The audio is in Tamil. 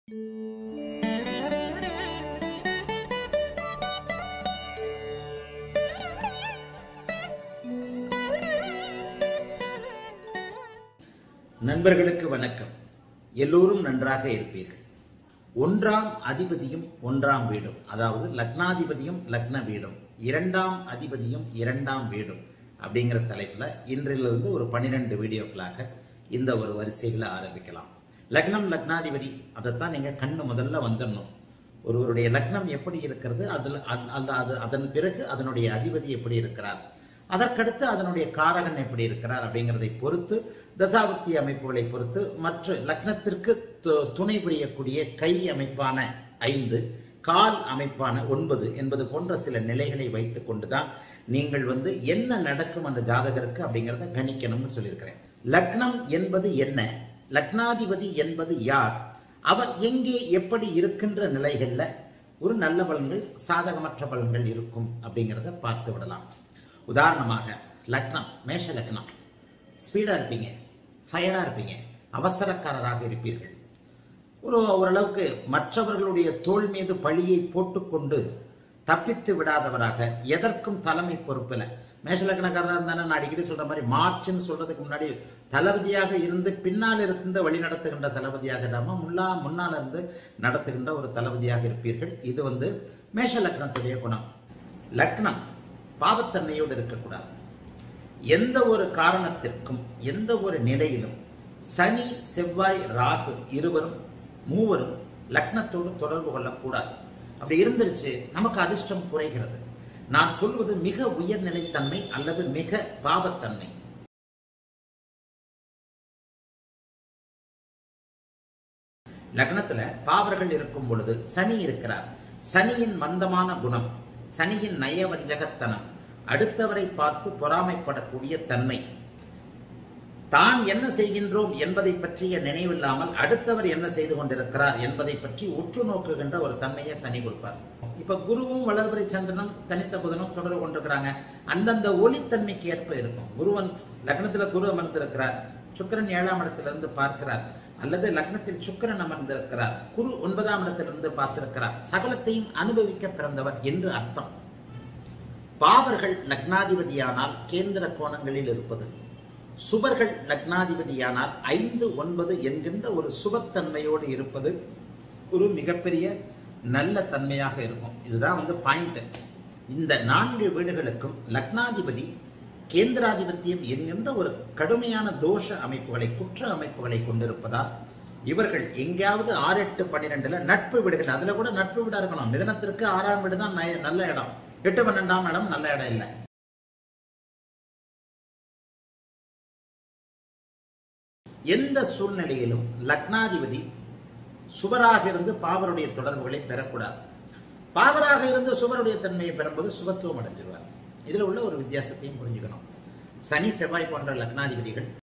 நண்பர்களுக்கு வணக்கம் எல்லோரும் நன்றாக இருப்பீர்கள் ஒன்றாம் அதிபதியும் ஒன்றாம் வீடும் அதாவது லக்னாதிபதியும் லக்ன வீடும் இரண்டாம் அதிபதியும் இரண்டாம் வீடும் அப்படிங்கிற தலைப்புல இன்றிலிருந்து ஒரு பன்னிரெண்டு வீடியோக்களாக இந்த ஒரு வரிசைகளை ஆரம்பிக்கலாம் லக்னம் லக்னாதிபதி அதைத்தான் நீங்க கண்ணு முதல்ல வந்துடணும் ஒருவருடைய லக்னம் எப்படி இருக்கிறது அதில் அது அது அதன் பிறகு அதனுடைய அதிபதி எப்படி இருக்கிறார் அதற்கடுத்து அதனுடைய காரகன் எப்படி இருக்கிறார் அப்படிங்கிறதை பொறுத்து தசாபக்தி அமைப்புகளை பொறுத்து மற்ற லக்னத்திற்கு து- துணை புரியக்கூடிய கை அமைப்பான ஐந்து கால் அமைப்பான ஒன்பது என்பது போன்ற சில நிலைகளை வைத்துக் கொண்டுதான் நீங்கள் வந்து என்ன நடக்கும் அந்த ஜாதகருக்கு அப்படிங்கிறத கணிக்கணும்னு சொல்லியிருக்கிறேன் லக்னம் என்பது என்ன லக்னாதிபதி என்பது யார் அவர் எங்கே எப்படி இருக்கின்ற நிலைகள்ல ஒரு நல்ல பலன்கள் சாதகமற்ற பலன்கள் இருக்கும் அப்படிங்கிறத பார்த்து விடலாம் உதாரணமாக லக்னம் மேஷ லக்னம் ஸ்பீடா இருப்பீங்க ஃபயரா இருப்பீங்க அவசரக்காரராக இருப்பீர்கள் ஒரு ஓரளவுக்கு மற்றவர்களுடைய தோள் மீது பழியை போட்டுக்கொண்டு தப்பித்து விடாதவராக எதற்கும் தலைமை பொறுப்பில் மேஷலக்கணக்காரராக இருந்தானே நான் அடிக்கடி சொல்ற மாதிரி மார்ச்னு சொல்றதுக்கு முன்னாடி தளபதியாக இருந்து பின்னால் இருந்து வழி நடத்துகின்ற தளபதியாக இல்லாம முன்னா முன்னால் இருந்து நடத்துகின்ற ஒரு தளபதியாக இருப்பீர்கள் இது வந்து மேஷ லக்னத்துடைய குணம் லக்னம் பாவத்தன்மையோடு இருக்கக்கூடாது எந்த ஒரு காரணத்திற்கும் எந்த ஒரு நிலையிலும் சனி செவ்வாய் ராகு இருவரும் மூவரும் லக்னத்தோடு தொடர்பு கொள்ளக்கூடாது அப்படி இருந்துருச்சு நமக்கு அதிர்ஷ்டம் குறைகிறது நான் சொல்வது மிக உயர்நிலைத்தன்மை அல்லது மிக பாவத்தன்மை லக்னத்துல பாவர்கள் இருக்கும் பொழுது சனி இருக்கிறார் சனியின் மந்தமான குணம் சனியின் நயவஞ்சகத்தனம் அடுத்தவரை பார்த்து பொறாமைப்படக்கூடிய தன்மை தான் என்ன செய்கின்றோம் என்பதை பற்றிய நினைவில்லாமல் அடுத்தவர் என்ன செய்து கொண்டிருக்கிறார் என்பதை பற்றி உற்று நோக்குகின்ற ஒரு தன்மையை சனி கொடுப்பார் இப்ப குருவும் வளர்பிறை சந்திரனும் தனித்த புதனும் தொடர்பு கொண்டிருக்கிறாங்க அந்தந்த ஒளித்தன்மைக்கு ஏற்ப இருக்கும் குருவன் லக்னத்துல குரு அமர்ந்திருக்கிறார் சுக்கிரன் ஏழாம் இடத்திலிருந்து பார்க்கிறார் அல்லது லக்னத்தில் சுக்கிரன் அமர்ந்திருக்கிறார் குரு ஒன்பதாம் இடத்திலிருந்து பார்த்திருக்கிறார் சகலத்தையும் அனுபவிக்க பிறந்தவர் என்று அர்த்தம் பாவர்கள் லக்னாதிபதியானால் கேந்திர கோணங்களில் இருப்பது சுபர்கள் லக்னாதிபதியானால் ஐந்து ஒன்பது என்கின்ற ஒரு சுபத்தன்மையோடு இருப்பது ஒரு மிகப்பெரிய நல்ல தன்மையாக இருக்கும் இதுதான் வந்து பாயிண்ட் இந்த நான்கு வீடுகளுக்கும் லக்னாதிபதி கேந்திராதிபத்தியம் என்கின்ற ஒரு கடுமையான தோஷ அமைப்புகளை குற்ற அமைப்புகளை கொண்டிருப்பதால் இவர்கள் எங்கேயாவது ஆறு எட்டு பன்னிரெண்டுல நட்பு வீடுகள் அதுல கூட நட்பு வீடா இருக்கணும் மிதனத்திற்கு ஆறாம் வீடு தான் நய- நல்ல இடம் எட்டு பன்னெண்டாம் இடம் நல்ல இடம் இல்லை எந்த சூழ்நிலையிலும் லக்னாதிபதி சுவராக இருந்து பாவருடைய தொடர்புகளை பெறக்கூடாது பாவராக இருந்து சுவருடைய தன்மையை பெறும்போது சுபத்துவம் அடைஞ்சிருவார் இதுல உள்ள ஒரு வித்தியாசத்தையும் புரிஞ்சுக்கணும் சனி செவ்வாய் போன்ற லக்னாதிபதிகள்